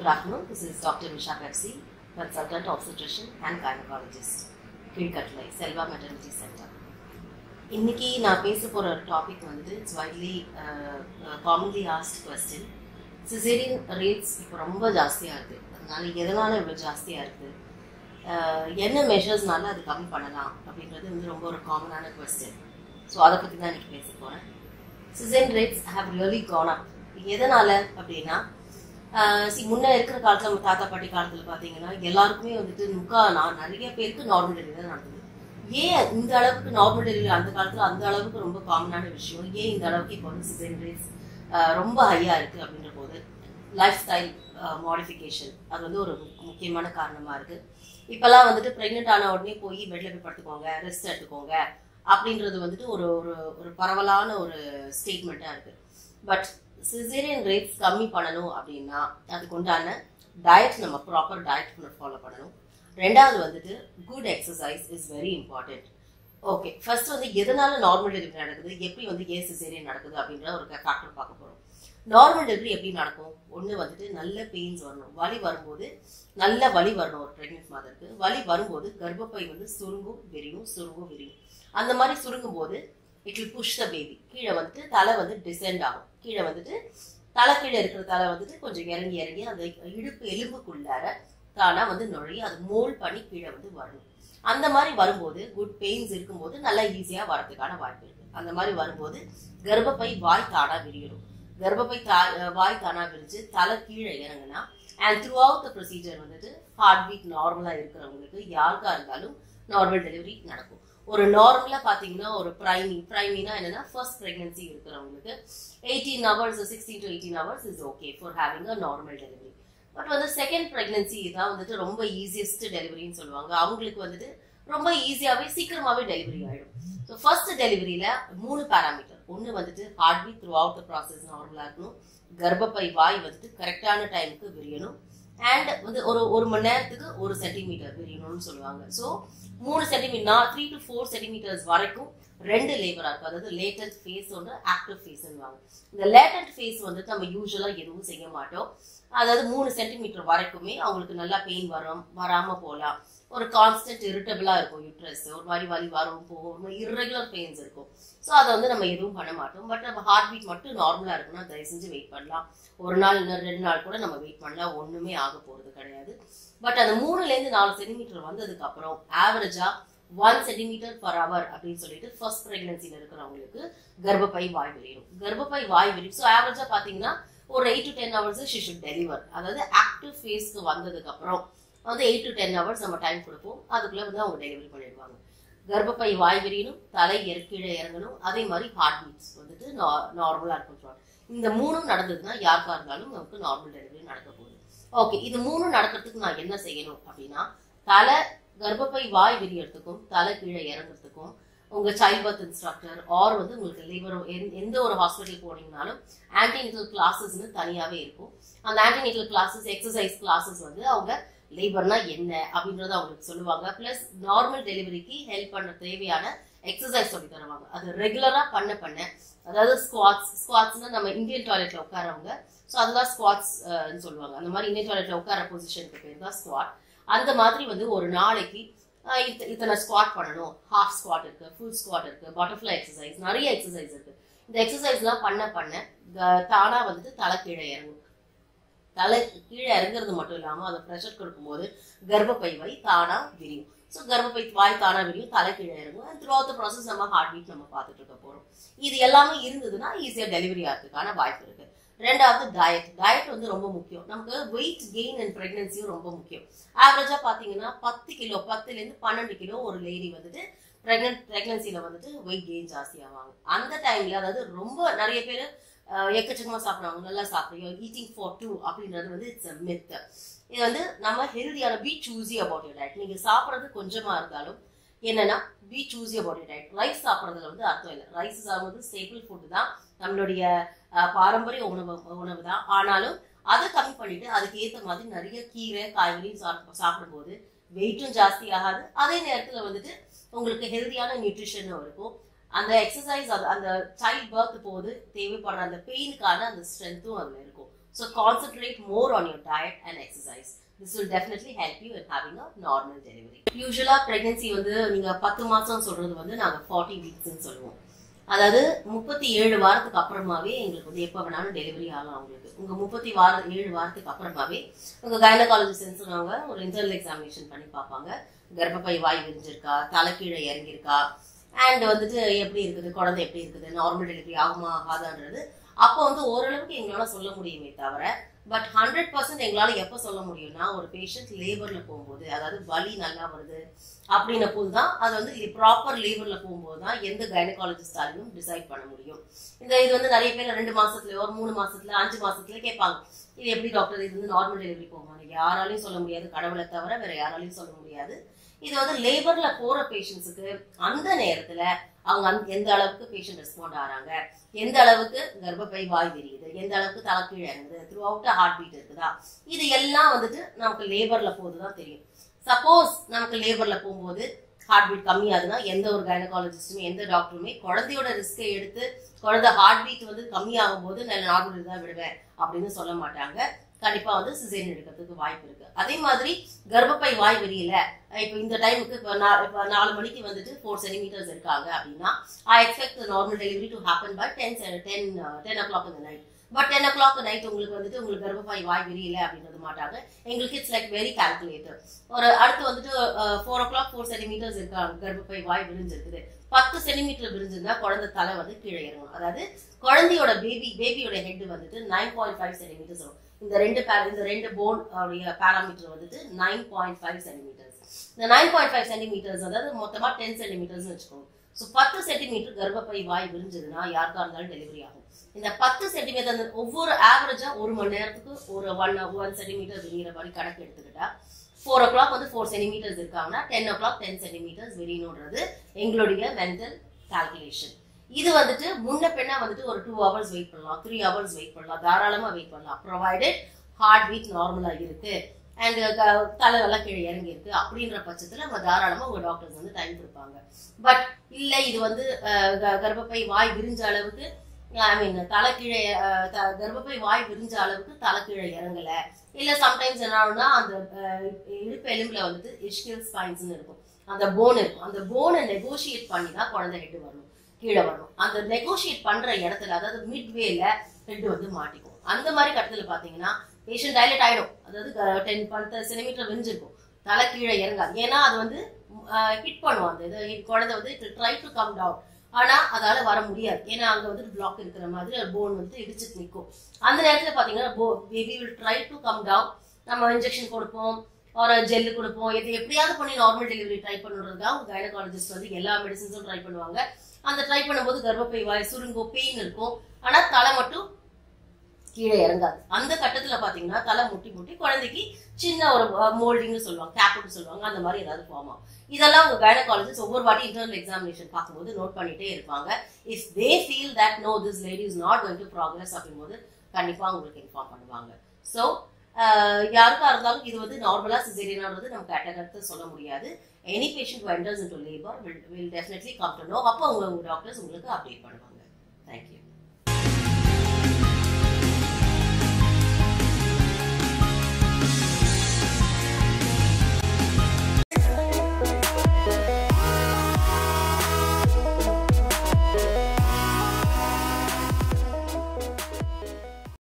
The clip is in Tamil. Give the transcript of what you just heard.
Good afternoon. This is Dr. Misha Pepsi, consultant obstetrician and gynecologist, Keelkattalai Selva Maternity Centre இன்னைக்கு நான் பேச போகிற டாபிக் வந்துட்டு it's widely commonly asked question caesarean rates இப்போ ரொம்ப ஜாஸ்தியாக இருக்குது அதனால எதனால் இவ்வளோ ஜாஸ்தியாக இருக்குது என்ன மெஷர்ஸ்னால அது கம்மி பண்ணலாம் அப்படின்றது வந்து ரொம்ப ஒரு காமனான கொஸ்டின் ஸோ அதை பற்றி தான் இன்னைக்கு பேச போகிறேன் caesarean rates have really gone up எதனால் அப்படின்னா சி முன்னே இருக்கிற காலத்தில் நம்ம தாத்தா பாட்டி காலத்தில் பார்த்தீங்கன்னா எல்லாருக்குமே வந்துட்டு முக்கா நான் நிறைய பேருக்கு நார்மல் டெலிவரி தான் நடந்தது ஏன் இந்த அளவுக்கு நார்மல் டெலிவரி அந்த காலத்தில் அந்த அளவுக்கு ரொம்ப காமனான விஷயம் ஏன் இந்த அளவுக்கு இப்போ வந்து சிசேரியன் ரேட்ஸ் ரொம்ப ஹையாக இருக்குது அப்படின்ற போது லைஃப் ஸ்டைல் மாடிஃபிகேஷன் அது வந்து ஒரு முக்கியமான காரணமாக இருக்குது இப்போல்லாம் வந்துட்டு ப்ரெக்னென்ட் ஆன உடனே போய் பெட்டில் போய் படுத்துக்கோங்க ரெஸ்ட் எடுத்துக்கோங்க அப்படின்றது வந்துட்டு ஒரு ஒரு ஒரு பரவலான ஒரு ஸ்டேட்மெண்ட்டாக இருக்குது பட் சிசேரியன் ரேட்ஸ் கம்மி பண்ணணும் அப்படின்னா அதுக்கு உண்டான டயட் நம்ம ப்ராப்பர் டயட் ஃபாலோ பண்ணணும் ரெண்டாவது வந்துட்டு good exercise is very important okay first வந்து எதனால நார்மல் டெலிவரி நடக்குது எப்படி வந்து ஏன் சிசேரியன் நடக்குது அப்படின்ற ஒரு ஃபேக்டர் பார்க்க போகிறோம் நார்மல் டெலிவரி எப்படி நடக்கும் ஒன்று வந்துட்டு நல்ல பெயின்ஸ் வரணும் வலி வரும்போது நல்ல வலி வரணும் ஒரு ப்ரெக்னென்ட் மாதருக்கு வலி வரும்போது கர்ப்பப்பை வந்து சுருங்கும் விரியும் சுருங்கும் விரியும் அந்த மாதிரி சுருங்கும் போது it will push the baby கீழே வந்துட்டு தலை வந்து டிசெண்ட் ஆகும் கீழே வந்துட்டு தலை கீழே இருக்கிற தலை வந்துட்டு கொஞ்சம் இறங்கி இறங்கி அந்த இடுப்பு எலும்புக்குள்ளார தானா வந்து நுழைய அது மோல் பண்ணி கீழே வந்து வரணும் அந்த மாதிரி வரும்போது குட் பெயின்ஸ் இருக்கும்போது நல்லா ஈஸியாக வரதுக்கான வாய்ப்பு இருக்கு அந்த மாதிரி வரும்போது கர்ப்பப்பை வாய் தானா விரியணும் கர்ப்பப்பை தா வாய் தானா விரிச்சு தலை கீழே இறங்குனா and through out the procedure வந்துட்டு ஹார்ட் பீட் நார்மலாக இருக்கிறவங்களுக்கு யாருக்கா இருந்தாலும் நார்மல் டெலிவரி நடக்கும் ஒரு நார்மலா பாத்தீங்கன்னா ஒரு பிரைமி பிரைமினா என்னன்னா ஃபர்ஸ்ட் பிரெக்னன்சி இருக்கிறவங்களுக்கு eighteen hours sixteen to eighteen hours is okay for having a normal delivery but வந்து செகண்ட் பிரெக்னன்சி தான் வந்துட்டு ரொம்ப ஈஸியஸ்ட் டெலிவரின்னு சொல்லுவாங்க அவங்களுக்கு வந்துட்டு ரொம்ப ஈஸியாவே சீக்கிரமாவே டெலிவரி ஆயிடும் ஸோ ஃபர்ஸ்ட் டெலிவரியில மூணு பேராமீட்டர் ஒன்று வந்துட்டு heart beat through out the process நார்மலா இருக்கணும் கர்ப்பப்பை வாய் வந்துட்டு கரெக்டான டைமுக்கு விரியணும் அண்ட் வந்து ஒரு ஒரு மணி நேரத்துக்கு ஒரு சென்டிமீட்டர் விரியணும்னு சொல்லுவாங்க ஸோ மூணு centimetre three to four centimetres வரைக்கும் ரெண்டு லேபரா இருக்கும் அதாவது லேட்டன்ட் ஃபேஸ் ஒன்று ஆக்டிவ் ஃபேஸ்ன்னுவாங்க இந்த லேட்டன்ட் ஃபேஸ் வந்துட்டு நம்ம யூஸ்வலா எதுவும் செய்ய மாட்டோம் அதாவது மூணு சென்டிமீட்டர் வரைக்குமே அவங்களுக்கு நல்லா பெயின் வரும் வராம போகலாம் ஒரு கான்ஸ்டன்ட் இரிட்டபிளா இருக்கும் யூட்ரஸ் ஒரு மாதிரி வலி வரும் போகும் ஒரு மாதிரி இர்ரெகுலர் பெயின்ஸ் இருக்கும் ஸோ அதை வந்து நம்ம எதுவும் பண்ண மாட்டோம் பட் நம்ம ஹார்ட் பீட் மட்டும் நார்மலா இருக்குன்னா தயவு செஞ்சு வெயிட் பண்ணலாம் ஒரு நாள் இன்னும் ரெண்டு நாள் கூட நம்ம வெயிட் பண்ணலாம் ஒண்ணுமே ஆக போறது கிடையாது பட் அந்த மூணுல இருந்து நாலு சென்டிமீட்டர் வந்ததுக்கு அப்புறம் ஆவரேஜா ஒன் சென்டிமீட்டர் பர் அவர் அப்படின்னு சொல்லிட்டு ஃபர்ஸ்ட் பிரெக்னன்சில இருக்கிறவங்களுக்கு கர்ப்பப்பை வாய் விரியும் கர்ப்பப்பை வாய் விரியும் ஸோ ஆவரேஜா பாத்தீங்கன்னா ஒரு eight to ten hours she should deliver அதாவது ஆக்டிவ் ஃபேஸ்க்கு வந்ததுக்கு அப்புறம் வந்து எயிட் டு டென் ஹவர்ஸ் நம்ம டைம் கொடுப்போம் அதுக்குள்ள வந்து அவங்க டெலிவரி பண்ணிடுவாங்க கர்ப்பப்பை வாய் விரியணும் தலை கீழே இறங்கணும் அதே மாதிரி ஹார்ட் பீட்ஸ் வந்துட்டு நார்மலா இருக்கும் இந்த மூணும் நடந்ததுன்னா யாருக்கா இருந்தாலும் நமக்கு நார்மல் டெலிவரி நடக்க போகுது ஓகே இது மூணும் நடக்கிறதுக்கு நான் என்ன செய்யணும் அப்படின்னா தலை கர்ப்பப்பை வாய் விரியறதுக்கும் தலை கீழே இறங்குறதுக்கும் உங்க சைல்ட் பர்த் இன்ஸ்ட்ரக்டர் ஆர் வந்து உங்களுக்கு லேபர் எந்த ஒரு ஹாஸ்பிட்டல் போனீங்கனாலும் ஆன்டிநேட்டல் கிளாஸஸ்னு தனியாவே இருக்கும் அந்த ஆன்டிநேட்டல் கிளாஸஸ் எக்ஸசைஸ் கிளாஸஸ் வந்து அவங்க லேபர்னா என்ன அப்படின்றத அவங்களுக்கு சொல்லுவாங்க பிளஸ் நார்மல் டெலிவரிக்கு ஹெல்ப் பண்ண தேவையான எக்ஸசைஸ் சொல்லி தருவாங்க அது ரெகுலரா பண்ண பண்ண அதாவது ஸ்குவாட்ஸ் ஸ்குவாட்ஸ்னா நம்ம இந்தியன் டாய்லெட்ல உட்காரவங்க ஸோ அதெல்லாம் ஸ்குவாட்ஸ் சொல்லுவாங்க அந்த மாதிரி இந்தியன் டாய்லெட்ல உட்கார பொசிஷனுக்கு பேர் தான் ஸ்குவாட் அந்த மாதிரி வந்து ஒரு நாளைக்கு இத்தனை ஸ்குவாட் பண்ணணும் ஹாஃப் ஸ்குவாட் இருக்கு ஃபுல் ஸ்குவாட் இருக்கு பட்டர்ஃப்ளை எக்ஸசைஸ் நிறைய எக்ஸசைஸ் இருக்கு இந்த எக்ஸசைஸ்லாம் பண்ண பண்ண தானா வந்துட்டு தலை கீழே இறங்கும் தலை கீழே இறங்குறது மட்டும் இல்லாமல் அதை ப்ரெஷர் கொடுக்கும்போது கர்ப்பப்பை வை தானா விரியும் ஸோ கர்ப்பப்பை வாய் தானா விரியும் தலை கீழே இறங்கும் அண்ட் த்ரூ அவுட் ப்ராசஸ் நம்ம ஹார்ட் பீட் நம்ம பார்த்துட்டு இருக்க போகிறோம் இது எல்லாமே இருந்ததுன்னா ஈஸியாக டெலிவரி ஆகிறதுக்கான வாய்ப்பு இருக்கு ரெண்டாவது டயட் டயட் வந்து ரொம்ப முக்கியம் நமக்கு வெயிட் கெயின் அண்ட் ப்ரெக்னன்சியும் ரொம்ப முக்கியம் ஆவரேஜா பாத்தீங்கன்னா பத்து கிலோ பத்துல இருந்து பன்னெண்டு கிலோ ஒரு லேடி வந்துட்டு பிரெக்னன்ட் பிரெக்னன்சில வந்துட்டு வெயிட் கெயின் ஜாஸ்தி ஆவாங்க அந்த டைம்ல அதாவது ரொம்ப நிறைய பேர் எக்கச்சக்கமா சாப்பிடுவாங்க நல்லா சாப்பிடுவோம் ஈட்டிங் ஃபார் டூ அப்படின்றது வந்து இட்ஸ் அ மித் இது வந்து நம்ம ஹெல்தியான be choosy about your diet நீங்க சாப்பிட்றது கொஞ்சமா இருந்தாலும் என்னன்னா be choosy about your diet rice சாப்பிட்றதுல வந்து அர்த்தம் இல்லை ரைஸ் சாப்பிடுறது ஸ்டேபிள் ஃபுட் தான் நம்மளுடைய பாரம்பரிய உணவு உணவு தான் ஆனாலும் அதை கம்மி பண்ணிட்டு அதுக்கு ஏற்ற மாதிரி நிறைய கீரை காய்கறி சாப்பிடும்போது வெயிட்டும் ஜாஸ்தி ஆகாது அதே நேரத்தில் வந்துட்டு உங்களுக்கு ஹெல்தியான நியூட்ரிஷனும் இருக்கும் அந்த எக்ஸசைஸ் அந்த சைல்ட் பர்த் போது தேவைப்படுற அந்த பெயினுக்கான அந்த ஸ்ட்ரென்த்தும் அதில் இருக்கும் so concentrate more on your diet and exercise this will definitely help you in having a normal delivery யூஸ்வலாக ப்ரெக்னன்சி வந்து நீங்கள் பத்து மாதம் சொல்கிறது வந்து நாங்கள் ஃபார்ட்டி வீக்ஸ்ன்னு சொல்லுவோம் அதாவது முப்பத்தி ஏழு வாரத்துக்கு அப்புறமாவே எங்களுக்கு வந்து எப்போ வேணாலும் டெலிவரி ஆகலாம் உங்களுக்கு உங்கள் முப்பத்தி வார ஏழு வாரத்துக்கு அப்புறமாவே உங்கள் கைனகாலஜிஸ்ட்னு சொன்னவங்க ஒரு இன்டர்னல் எக்ஸாமினேஷன் பண்ணி பார்ப்பாங்க கர்ப்பப்பை வாய் விரிஞ்சிருக்கா தலைக்கீழே இறங்கியிருக்கா அண்ட் வந்துட்டு எப்படி இருக்குது குழந்தை எப்படி இருக்குது நார்மல் டெலிவரி ஆகுமா ஆகாதான்றது அப்போ வந்து ஓரளவுக்கு எங்களால சொல்ல முடியுமே தவிர பட் ஹண்ட்ரட் பர்சன்ட் எங்களால எப்போ சொல்ல முடியும்னா ஒரு பேஷண்ட் லேபர்ல போகும்போது அதாவது வலி நல்லா வருது அப்படின்ன போது தான் அது வந்து ப்ராப்பர் லேபர்ல போகும்போது தான் எந்த கைனகாலஜிஸ்டாலையும் டிசைட் பண்ண முடியும் இந்த இது வந்து நிறைய பேர் ரெண்டு மாசத்துல ஒரு மூணு மாசத்துல அஞ்சு மாசத்துல கேட்பாங்க இது எப்படி டாக்டர் இது வந்து நார்மல் டெலிவரி போகுமா யாராலையும் சொல்ல முடியாது கடவுளை தவிர வேற யாராலையும் சொல்ல முடியாது இது வந்து லேபர்ல போற பேஷண்ட்ஸுக்கு அந்த நேரத்துல அவங்க அந்த எந்த அளவுக்கு பேஷண்ட் ரெஸ்பாண்ட் ஆறாங்க எந்த அளவுக்கு கர்ப்பப்பை வாய் விரியுது எந்த அளவுக்கு தலைக்கீழ் இறங்குது த்ரூ அவுட் ஹார்ட் பீட் இருக்குதா இது எல்லாம் வந்துட்டு நமக்கு லேபர்ல போதுதான் தெரியும் சப்போஸ் நமக்கு லேபர்ல போகும்போது ஹார்ட் பீட் கம்மியாகுதுன்னா எந்த ஒரு கைனகாலஜிஸ்டுமே எந்த டாக்டருமே குழந்தையோட ரிஸ்கை எடுத்து குழந்தை ஹார்ட் பீட் வந்து கம்மியாகும் போது நான் நார்மல் தான் விடுவேன் அப்படின்னு சொல்ல மாட்டாங்க கண்டிப்பா வந்து சிசேரியன் எடுக்கிறதுக்கு வாய்ப்பு இருக்கு அதே மாதிரி கர்ப்பப்பை வாய் விரியல இப்போ இந்த டைமுக்கு இப்போ இப்போ நாலு மணிக்கு வந்துட்டு ஃபோர் சென்டிமீட்டர்ஸ் இருக்காங்க அப்படின்னா I expect normal delivery to happen by ten ten ten o'clock இந்த night but ten o'clock night உங்களுக்கு வந்துட்டு உங்களுக்கு கர்ப்பப்பை வாய் விரியல அப்படின்றது மாட்டாங்க எங்களுக்கு இட்ஸ் லைக் வெரி கால்குலேட்டர் ஒரு அடுத்து வந்துட்டு four o'clock four centimetres இருக்காங்க கர்ப்பப்பை வாய் விரிஞ்சிருக்குது பத்து சென்டிமீட்டர் விரிஞ்சிருந்தா குழந்தை தலை வந்து கீழே இறங்கணும் அதாவது குழந்தையோட பேபி பேபியோட ஹெட் வந்துட்டு நைன் பாயிண்ட் ஃபைவ் சென்டிமீட்டர்ஸ் வரும் இந்த ரெண்டு பேர் இந்த ரெண்டு போன் உடைய பேராமீட்டர் வந்துட்டு நைன் பாயிண்ட் ஃபைவ் சென்டிமீட்டர்ஸ் இந்த நைன் பாயிண்ட் ஃபைவ் சென்டிமீட்டர்ஸ் அதாவது மொத்தமா டென் சென்டிமீட்டர்ஸ் வச்சுக்கோங்க ஸோ பத்து சென்டிமீட்டர் கர்ப்பப்பை வாய் விரிஞ்சதுன்னா யாருக்கா இருந்தாலும் டெலிவரி ஆகும் இந்த பத்து சென்டிமீட்டர் ஒவ்வொரு ஆவரேஜா ஒரு மணி நேரத்துக்கு ஒரு ஒன் ஒன் சென்டிமீட்டர் விரிகிற மாதிரி கணக்கு எடுத்துக்கிட்டா ஃபோர் ஓ கிளாக் வந்து ஃபோர் சென்டிமீட்டர்ஸ் இருக்காங்கன்னா ten o'clock ten centimetres விரியணுன்றது எங்களுடைய மென்டல் கால்குலேஷன் இது வந்துட்டு முன்ன பெண்ணா வந்துட்டு ஒரு டூ ஹவர்ஸ் வெயிட் பண்ணலாம் த்ரீ ஹவர்ஸ் வெயிட் பண்ணலாம் தாராளமா வெயிட் பண்ணலாம் ப்ரொவைடட் ஹார்ட் பீட் நார்மலா இருக்கு அண்ட் தலைவெல்லாம் கீழே இறங்கி இருக்கு அப்படின்ற பட்சத்துல நம்ம தாராளமா உங்க டாக்டர்ஸ் வந்து டைம் கொடுப்பாங்க பட் இல்ல இது வந்து கர்ப்பப்பை வாய் விரிஞ்ச அளவுக்கு ஐ மீன் தலை கீழே கர்ப்பப்பை வாய் விரிஞ்ச அளவுக்கு தலை கீழே இறங்கல இல்ல சம்டைம்ஸ் என்ன ஆகும்னா அந்த இடுப்பு எலும்புல வந்துட்டு இஷ்கில் ஸ்பைன்ஸ்னு இருக்கும் அந்த போன் இருக்கும் அந்த போனை நெகோசியேட் பண்ணி தான் குழந்தை ஹெட் வரணும் கீழே வரணும் அந்த நெகோசியேட் பண்ற இடத்துல அதாவது மிட் வேல ஹெட் வந்து மாட்டிக்கும் அந்த மாதிரி கட்டத்துல பாத்தீங்கன்னா பேஷண்ட் டைலட் ஆயிடும் அதாவது டென் பத்து சென்டிமீட்டர் விரிஞ்சிருக்கும் தலை கீழே இறங்காது ஏன்னா அது வந்து ஹிட் பண்ணும் அந்த இது குழந்தை வந்து ட்ரை டு கம் டவுன் ஆனா அதால வர முடியாது ஏன்னா அங்க வந்து பிளாக் இருக்கிற மாதிரி போன் வந்து இடிச்சுட்டு நிற்கும் அந்த நேரத்துல பாத்தீங்கன்னா baby will try to come down நம்ம இன்ஜெக்ஷன் கொடுப்போம் ஒரு ஜெல்லு கொடுப்போம் இது எப்படியாவது பண்ணி நார்மல் டெலிவரி ட்ரை பண்ணுறதுக்காக உங்க கைனகாலஜிஸ்ட் வந்து எல்லா மெடிசன்ஸும் ட்ரை பண்ணுவாங்க அந்த ட்ரை பண்ணும்போது கர்ப்பப்பை வாய் சுருங்கும் பெயின் இருக்கும் ஆனா தலை மட்டும் கீழே இறங்காது அந்த கட்டத்துல பாத்தீங்கன்னா தலை முட்டி முட்டி குழந்தைக்கு சின்ன ஒரு மோல்டிங்னு சொல்லுவாங்க கேப்னு சொல்லுவாங்க அந்த மாதிரி ஏதாவது ஃபார்ம் ஆகும் இதெல்லாம் உங்க கைனகாலஜிஸ்ட் ஒவ்வொரு வாட்டி இன்டர்னல் எக்ஸாமினேஷன் பார்க்கும்போது நோட் பண்ணிட்டே இருப்பாங்க if they feel that no this lady is not going to progress அப்படிங்கும்போது கண்டிப்பா உங்களுக்கு இன்ஃபார்ம் பண்ணுவாங்க ஸோ யாருக்கா இருந்தாலும் இது வந்து நார்மலா சிசேரியனானது நம்ம கேட்டகரத்து சொல்ல முடியாது any patient enters in to labour will will definitely come to know அப்போ உங்க டாக்டர்ஸ் உங்களுக்கு அப்டேட் பண்ணுவாங்க தேங்க்யூ